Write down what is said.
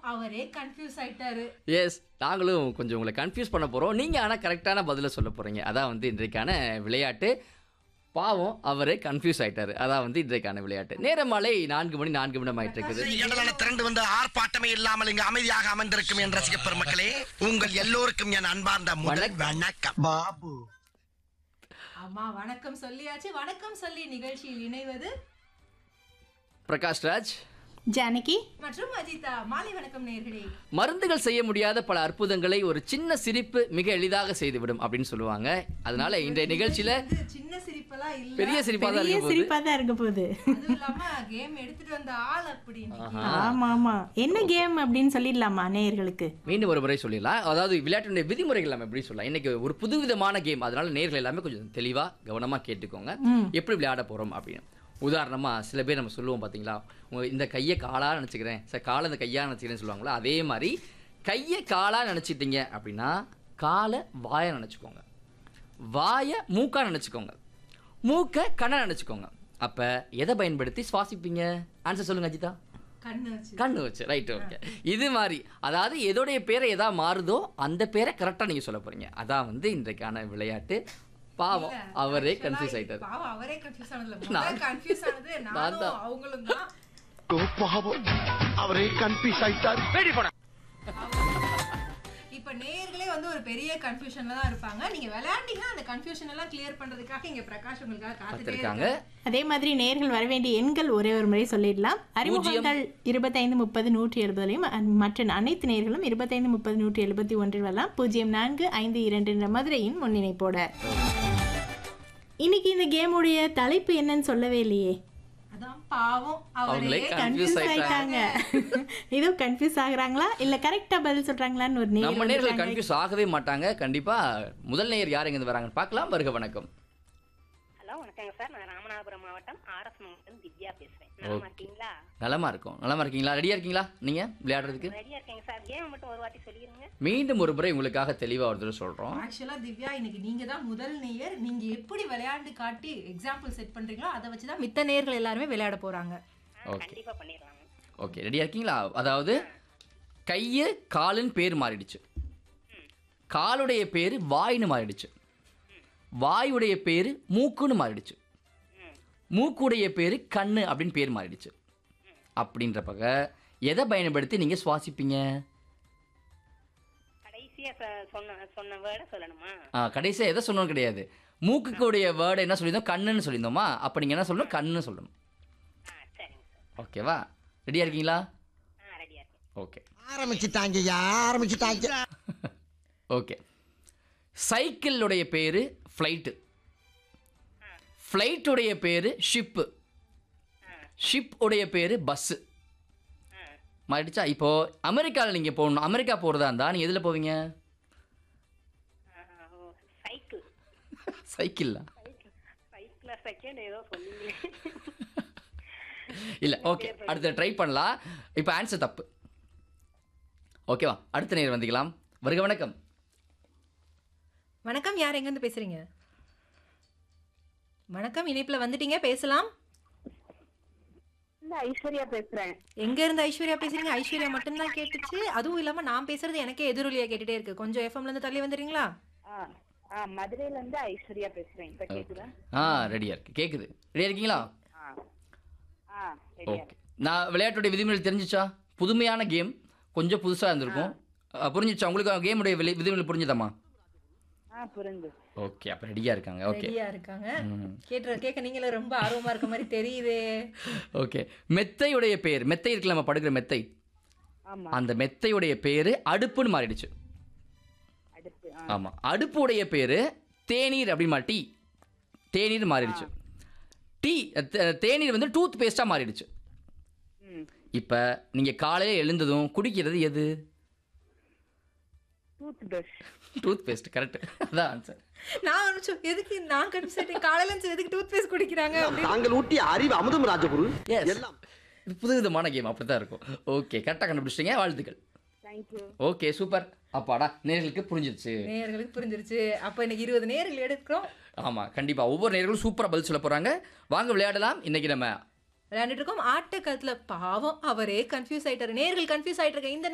அவரே கன்ஃபியூஸ் ஆயிட்டாரு எஸ் நாங்களும் கொஞ்சம் உங்களை கன்ஃபியூஸ் பண்ண போகிறோம் நீங்கள் ஆனால் கரெக்டான பதிலை சொல்ல போகிறீங்க அதான் வந்து இன்றைக்கான விளையாட்டு பாவம் அவரே கன்ஃபியூஸ் ஆயிட்டாரு அதான் வந்து இன்றைக்கான விளையாட்டு நேரம் மாலை நான்கு மணி நான்கு நிமிடம் ஆயிட்டு இருக்குது கடலான திரண்டு வந்து ஆர்ப்பாட்டமே இல்லாமல் இங்கு அமைதியாக அமர்ந்திருக்கும் என் ரசிக பெருமக்களே உங்கள் எல்லோருக்கும் என் அன்பார்ந்த முதல் வணக்கம் பாபு அம்மா வணக்கம் சொல்லியாச்சு வணக்கம் சொல்லி நிகழ்ச்சியில் இணைவது பிரகாஷ் ராஜ் ஜானகி மற்றும் அஜிதா மாலை வணக்கம் நேர்களே மருந்துகள் செய்ய முடியாத பல அற்புதங்களை ஒரு சின்ன சிரிப்பு மிக எளிதாக செய்துவிடும் அப்படின்னு சொல்லுவாங்க அதனால இன்றைய நிகழ்ச்சியில வந்து சின்ன சிரிப்பெல்லாம் இல்ல பெரிய சிரிப்பாக தான் பெரிய இருக்க போகுது சிரிப்பா தான் இருக்க போகுது அதுவும் இல்லாம கேம் எடுத்துட்டு வந்த ஆள் அப்படி இன்னைக்கு. ஆமா ஆமா என்ன கேம் அப்படின்னு சொல்லிடலாமா நேயர்களுக்கு மீண்டும் ஒரு முறை சொல்லிடலாம் அதாவது விளையாட்டுடைய விதிமுறைகள் நம்ம எப்படி சொல்லலாம் இன்னைக்கு ஒரு புதுவிதமான கேம் அதனால நேர்கள் எல்லாமே கொஞ்சம் தெளிவா கவனமா கேட்டுக்கோங்க எப்படி விளையாட போறோம் அப்படின்னு உதாரணமா சில பேர் நம்ம சொல்லுவோம் பாத்தீங்களா உங்க இந்த கையை காலா நினைச்சுக்கிறேன் சார் காலை இந்த கையா நினைச்சுக்கிறேன்னு சொல்லுவாங்களா அதே மாதிரி கையை காலா நினைச்சிட்டீங்க அப்படின்னா காலை வாயை நினைச்சுக்கோங்க வாயை மூக்கா நினைச்சுக்கோங்க மூக்கை கண்ணை நினைச்சுக்கோங்க அப்ப எதை பயன்படுத்தி சுவாசிப்பீங்க ஆன்சர் சொல்லுங்க அஜிதா கண்ணு வச்சு கண்ணு வச்சு ரைட் ஓகே இது மாதிரி அதாவது எதோடைய பேரை எதா மாறுதோ அந்த பேரை கரெக்டாக நீங்கள் சொல்ல போறீங்க அதான் வந்து இன்றைக்கான விளையாட்டு பாவம் இல்ல, அவரே actually கன்ஃபியூஸ் ஆயிட்டாரு பாவம் அவரே கன்ஃபியூஸ் ஆனதுல நான். முதல்ல கன்ஃபியூஸ் ஆனது நான் நானும் தான். அவங்களும் தான் பாவம் அவரே கன்ஃபியூஸ் ஆயிட்டார் இப்ப நேயர்களே வந்து ஒரு பெரிய கன்ஃபியூஷன்ல தான் இருப்பாங்க நீங்க விளையாண்டீங்கன்னா அந்த கன்ஃபியூஷன் எல்லாம் கிளியர் பண்றதுக்காக இங்க பிரகாஷ் உங்களுக்காக காத்துட்டே பார்த்துருக்காங்க இருக்காங்க அதே மாதிரி நேர்கள் வர வேண்டிய எண்கள் ஒரே ஒரு முறை சொல்லிடலாம் அறிமுகங்கள் இருபத்தைந்து முப்பது நூற்றி எழுபதுலையும் மற்ற அனைத்து நேர்களும் இருபத்தைந்து முப்பது நூற்றி எழுபத்தி ஒன்றில் வரலாம் பூஜ்ஜியம் நான்கு ஐந்து இரண்டு என்ற மதுரையின் முன்னிணைப்போட இன்னைக்கு இந்த கேமுடைய தலைப்பு என்னன்னு சொல்லவே இல்லையே அதான் பாவம் அவங்களே அவரே கன்ஃபியூஸ் கன்ஃபியூஸ் ஆயிட்டாங்க ஆயிட்டாங்க இதோ கன்ஃபியூஸ் ஆகுறாங்களா இல்ல கரெக்டா பதில் சொல்றாங்களான்னு ஒரு நேயர் நம்ம நேர்கள் வந்திருக்காங்க. கன்ஃபியூஸ் ஆகவே மாட்டாங்க கண்டிப்பா முதல் நேயர் யார் எங்க வராங்கன்னு பார்க்கலாம் வருக வணக்கம் ஹலோ வணக்கங்க சார் நான் ராமநாதபுரம் மாவட்டம் ஆர்எஸ் மாவட்டம் திவ்யா பேசுறேன் நல்லா இருக்கீங்களா நலமா இருக்கும் நலமா இருக்கீங்களா ரெடியா இருக்கீங்களா நீங்க விளையாடுறதுக்கு ரெடியா இருக்கேங்க சார் கேம் மட்டும் ஒரு வாட்டி சொல்லிடுங்க மீண்டும் ஒரு முறை உங்களுக்காக தெளிவா ஒரு தடவை சொல்றோம் ஆக்சுவலா திவ்யா இன்னைக்கு நீங்க தான் முதல் நேயர் நீங்க எப்படி விளையாண்டு காட்டி எக்ஸாம்பிள் செட் பண்றீங்களோ அதை வச்சு தான் மித்த நேயர்கள் எல்லாருமே விளையாட போறாங்க ஆ, Okay. கண்டிப்பா பண்ணிடலாங்க ஓகே ரெடியா இருக்கீங்களா அதாவது கையை காலுன்னு பேர் மாறிடுச்சு காலுடைய பேர் வாய்னு மாறிடுச்சு வாயுடைய பேர் மூக்குன்னு மாறிடுச்சு மூக்குடைய பேர் கண்ணு அப்படின்னு பேர் மாறிடுச்சு அப்படின்றப்பக எதை பயன்படுத்தி நீங்கள் சுவாசிப்பீங்க கடைசியா சொ- சொன்ன சொன்ன வேர்டை சொல்லணுமா ஆ, கடைசியா எதை சொல்லணும் கிடையாது மூக்குக்குடைய வேர்டு என்ன சொல்லியிருந்தோம் கண்ணுன்னு சொல்லியிருந்தோமா அப்போ நீங்கள் என்ன சொல்லணும் கண்ணுன்னு சொல்லணும் ஆ சரிங்க சார் ஓகேவா ரெடியாக இருக்கீங்களா ஆ ரெடியா இருக்கேன் ஓகே ஆரம்பிச்சுட்டாங்கய்யா ஆரம்பிச்சுட்டாங்க ஓகே சைக்கிளுடைய பேர் ஃப்ளைட்டு ஃப்ளைட்டுடைய பேர் ஷிப்பு ஷிப் உடைய பேர் பஸ்ஸு மாறிடுச்சா இப்போ அமெரிக்காவில் நீங்கள் போகணும் அமெரிக்கா போகிறதா இருந்தால் நீங்கள் எதில் போவீங்க ஆ, ஓ, சைக்கிள் சைக்கிளில் சைக்கிள் செகண்ட் ஏதோ சொன்னீங்க இல்லை ஓகே அடுத்து ட்ரை பண்ணலாம் இப்போ ஆன்சர் தப்பு ஓகேவா அடுத்த நேரம் வந்திக்கலாம் வருக வணக்கம் வணக்கம் யார் எங்க இருந்து பேசுறீங்க வணக்கம் இணைப்புல வந்துட்டீங்க பேசலாம் இந்த ஐஸ்வர்யா பேசுறேன் எங்க இருந்து ஐஸ்வர்யா பேசுறீங்க ஐஸ்வர்யா மட்டும்தான் கேட்டுச்சு அதுவும் இல்லாம நான் பேசுறது எனக்கே எதிரொலியா கேட்டுட்டே இருக்கு கொஞ்சம் எஃப்எம்ல இருந்து தள்ளி வந்துடுறீங்களா ஆ மதுரையில இருந்து ஐஸ்வர்யா பேசுறேன் இப்ப கேக்குதா ஆ ரெடியாக இருக்கு கேட்குது ரெடியாக இருக்கீங்களா ஆ ரெடியா ஓகே நான் விளையாட்டுடைய விதிமுறை தெரிஞ்சிச்சா புதுமையான கேம் கொஞ்சம் புதுசாக இருந்திருக்கும் அஹ், புரிஞ்சிச்சா உங்களுக்கு கேமுடைய விலை விதிமுறை புரிஞ்சுதாம்மா ஆ புரிந்து ஓகே அப்போ ரெடியாக இருக்காங்க ஓகே ரெடியா இருக்காங்க கேட்டு கேட்க நீங்களும் ரொம்ப ஆர்வமா இருக்க மாதிரி தெரியுதே ஓகே மெத்தையுடைய பேர் மெத்தை இருக்குல்ல நம்ம படுக்கிற மெத்தை ஆமா அந்த மெத்தையுடைய பேர் அடுப்புன்னு மாறிடுச்சு அடுத்து ஆ ஆமாம் அடுப்புடைய பேர் தேநீர் அப்படிமா டீ தேநீர் மாறிடுச்சு டீ தே- தேநீர் வந்து டூத் பேஸ்ட்டாக மாறிடுச்சு ம் இப்போ நீங்கள் காலையில் எழுந்ததும் குடிக்கிறது எது tooth brush tooth paste correct அதான் ஆன்சர் நான் நினைச்சோம் எதுக்கு நான் கன்ஃபியூஸ் காலையில இருந்து எதுக்கு டூத் பேஸ்ட் குடிக்கிறாங்க அப்படின்னு தாங்கள் ஊட்டி அறிவு அமுதம் ராஜகுரு எஸ் எல்லாம் இது புதுவிதமான கேம் அப்படி தான் இருக்கும் ஓகே கரெக்டாக கண்டுபிடிச்சிட்டீங்க வாழ்த்துக்கள் தேங்க்யூ ஓகே சூப்பர் அப்பாடா நேர்களுக்கு புரிஞ்சிருச்சு நேயர்களுக்கு புரிஞ்சிருச்சு அப்ப இன்னைக்கு இருபது நேயர்கள் எடுக்கிறோம் ஆமாம் கண்டிப்பாக ஒவ்வொரு நேர்களும் சூப்பராக பதில் சொல்ல போகிறாங்க வாங்க விளையாடலாம் இன்னைக்கு நம்ம விளையாண்டுட்டு இருக்கோம் ஆட்டக்கத்துல பாவம் அவரே கன்ஃபியூஸ் ஆயிட்டாரு நேர்கள் கன்ஃபியூஸ் ஆயிட்டு இருக்க இந்த